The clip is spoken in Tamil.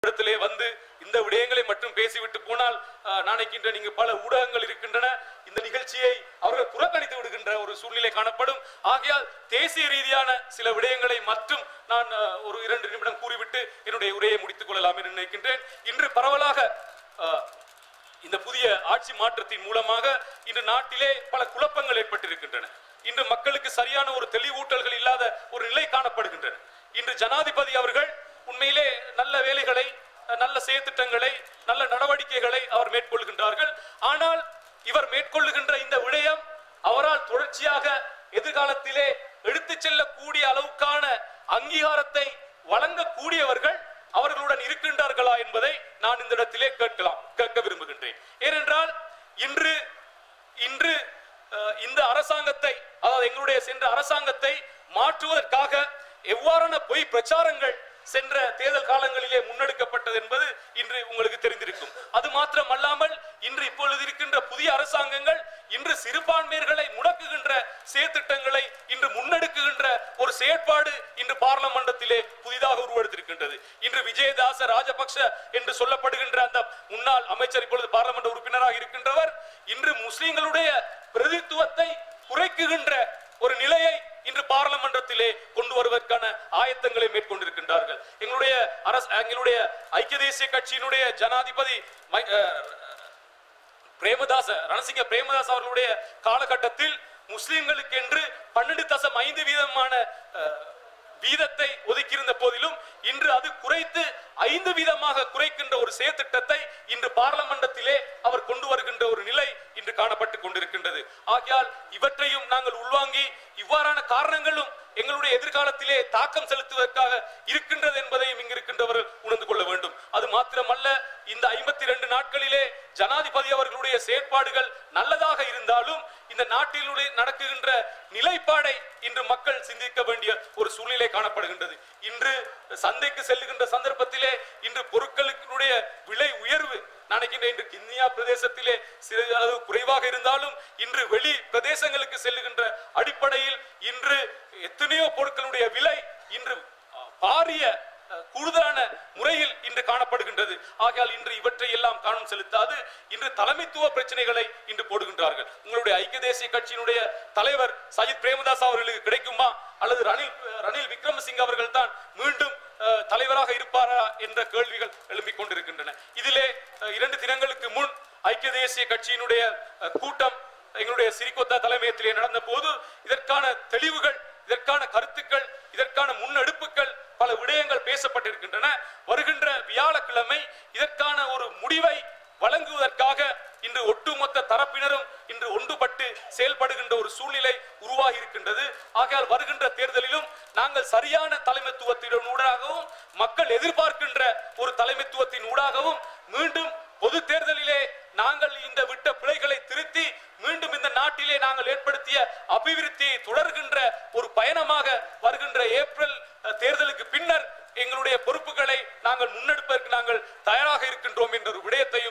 இடத்திலே வந்து இந்த விடயங்களை மட்டும் பேசிவிட்டு போனால் அஹ், நாளைக்கின்ற நீங்க பல ஊடகங்கள் இருக்கின்றன இந்த நிகழ்ச்சியை அவர்கள் புறக்கணித்து விடுகின்ற ஒரு சூழ்நிலை காணப்படும் ஆகையால் தேசிய ரீதியான சில விடயங்களை மட்டும் நான் அஹ், ஒரு இரண்டு நிமிடம் கூறிவிட்டு என்னுடைய உரையை முடித்துக் கொள்ளலாம் என்று நினைக்கின்றேன் இன்று பரவலாக அஹ், இந்த புதிய ஆட்சி மாற்றத்தின் மூலமாக இன்று நாட்டிலே பல குழப்பங்கள் ஏற்பட்டிருக்கின்றன இன்று மக்களுக்கு சரியான ஒரு தெளிவூட்டல்கள் இல்லாத ஒரு நிலை காணப்படுகின்றன இன்று ஜனாதிபதி அவர்கள் உண்மையிலே நல்ல வேலைகளை அஹ், நல்ல செயற்திட்டங்களை நல்ல நடவடிக்கைகளை அவர் மேற்கொள்கின்றார்கள் ஆனால் இவர் மேற்கொள்ளுகின்ற இந்த விடயம் அவரால் தொடர்ச்சியாக எதிர்காலத்திலே எடுத்துச் செல்லக்கூடிய அளவுக்கான அங்கீகாரத்தை வழங்கக்கூடியவர்கள் அவர்களுடன் இருக்கின்றார்களா என்பதை நான் இந்த இடத்திலே கேட்கலாம் கேட்க விரும்புகின்றேன் ஏனென்றால் இன்று இன்று அஹ், இந்த அரசாங்கத்தை அதாவது எங்களுடைய சென்ற அரசாங்கத்தை மாற்றுவதற்காக எவ்வாறான பொய் பிரச்சாரங்கள் சென்ற தேர்தல் காலங்களிலே முன்னெடுக்கப்பட்டது என்பது இன்று உங்களுக்கு தெரிந்திருக்கும் அது மாத்திரம் அல்லாமல் இன்று இப்பொழுது இருக்கின்ற புதிய அரசாங்கங்கள் இன்று சிறுபான்மையர்களை முடக்குகின்ற செயற்திட்டங்களை இன்று முன்னெடுக்குகின்ற ஒரு செயற்பாடு இன்று பார்லமன்றத்திலே புதிதாக உருவெடுத்திருக்கின்றது இன்று விஜயதாச ராஜபக்ஷ என்று சொல்லப்படுகின்ற அந்த முன்னாள் அமைச்சர் இப்பொழுது பார்லமெண்ட் உறுப்பினராக இருக்கின்றவர் இன்று முஸ்லிம்களுடைய பிரதித்துவத்தை குறைக்குகின்ற ஒரு நிலையை இன்று பார்லமன்றத்திலே கொண்டு வருவதற்கான ஆயத்தங்களை மேற்கொண்டிருக்கின்றார்கள் எங்களுடைய அரசு எங்களுடைய ஐக்கிய தேசிய கட்சியினுடைய ஜனாதிபதி மை- அஹ், பிரேமதாச ரணசிங்க பிரேமதாஸ் அவர்களுடைய காலகட்டத்தில் முஸ்லிம்களுக்கு என்று பன்னெண்டு தசம் ஐந்து வீதமான அஹ், வீதத்தை ஒதுக்கியிருந்த போதிலும் இன்று அது குறைத்து ஐந்து வீதமாக குறைக்கின்ற ஒரு செயற்திட்டத்தை இன்று பார்லமன்றத்திலே அவர் கொண்டு வருகின்ற ஒரு நிலை இன்று காணப்பட்டுக் கொண்டிருக்கின்றது ஆகையால் இவற்றையும் நாங்கள் உள்வாங்கி இவ்வாறான காரணங்களும் எங்களுடைய எதிர்காலத்திலே தாக்கம் செலுத்துவதற்காக இருக்கின்றது என்பதையும் இங்கு இருக்கின்றவர்கள் உணர்ந்து கொள்ள வேண்டும் அது மாத்திரமல்ல இந்த ஐம்பத்தி ரெண்டு நாட்களிலே ஜனாதிபதி அவர்களுடைய செயற்பாடுகள் நல்லதாக இருந்தாலும் இந்த நாட்டிலுடைய நடக்குகின்ற நிலைப்பாடை இன்று மக்கள் சிந்திக்க வேண்டிய ஒரு சூழ்நிலை காணப்படுகின்றது இன்று சந்தைக்கு செல்லுகின்ற சந்தர்ப்பத்திலே இன்று பொருட்களுடைய விலை உயர்வு நினைக்கின்ற இன்று கிண்ணியா பிரதேசத்திலே சிறிது அளவு குறைவாக இருந்தாலும் இன்று வெளி பிரதேசங்களுக்கு செல்லுகின்ற அடிப்படையில் இன்று எத்தனையோ பொருட்களுடைய விலை இன்று அஹ், பாரிய அஹ், கூடுதலான முறையில் இன்று காணப்படுகின்றது ஆகையால் இன்று இவற்றை எல்லாம் கவனம் செலுத்தாது இன்று தலைமைத்துவ பிரச்சனைகளை இன்று போடுகின்றார்கள் உங்களுடைய ஐக்கிய தேசிய கட்சியினுடைய தலைவர் சஜித் பிரேமதாஸ் அவர்களுக்கு கிடைக்குமா அல்லது ரணில் ரணில் விக்ரமசிங்க அவர்கள் தான் மீண்டும் அஹ், தலைவராக இருப்பாரா என்ற கேள்விகள் எழும்பிக் கொண்டிருக்கின்றன இதிலே அஹ், இரண்டு தினங்களுக்கு முன் ஐக்கிய தேசிய கட்சியினுடைய அஹ், கூட்டம் எங்களுடைய சிறிகொத்தா தலைமையத்திலே நடந்த போது இதற்கான தெளிவுகள் இதற்கான கருத்துக்கள் இதற்கான முன்னெடுப்புகள் பல விடயங்கள் பேசப்பட்டிருக்கின்றன வருகின்ற வியாழக்கிழமை இதற்கான ஒரு முடிவை வழங்குவதற்காக இன்று ஒட்டுமொத்த தரப்பினரும் இன்று ஒன்றுபட்டு செயல்படுகின்ற ஒரு சூழ்நிலை உருவாகி இருக்கின்றது ஆகையால் வருகின்ற தேர்தலிலும் நாங்கள் சரியான தலைமைத்துவத்தின் ஊடாகவும் மக்கள் எதிர்பார்க்கின்ற ஒரு தலைமைத்துவத்தின் ஊடாகவும் மீண்டும் பொது தேர்தலிலே நாங்கள் இந்த விட்ட பிழைகளை திருத்தி மீண்டும் இந்த நாட்டிலே நாங்கள் ஏற்படுத்திய அபிவிருத்தியை தொடர்கின்ற ஒரு பயணமாக வருகின்ற ஏப்ரல் அஹ், தேர்தலுக்கு பின்னர் எங்களுடைய பொறுப்புகளை நாங்கள் முன்னெடுப்பதற்கு நாங்கள் தயாராக இருக்கின்றோம் என்ற ஒரு விடயத்தையும்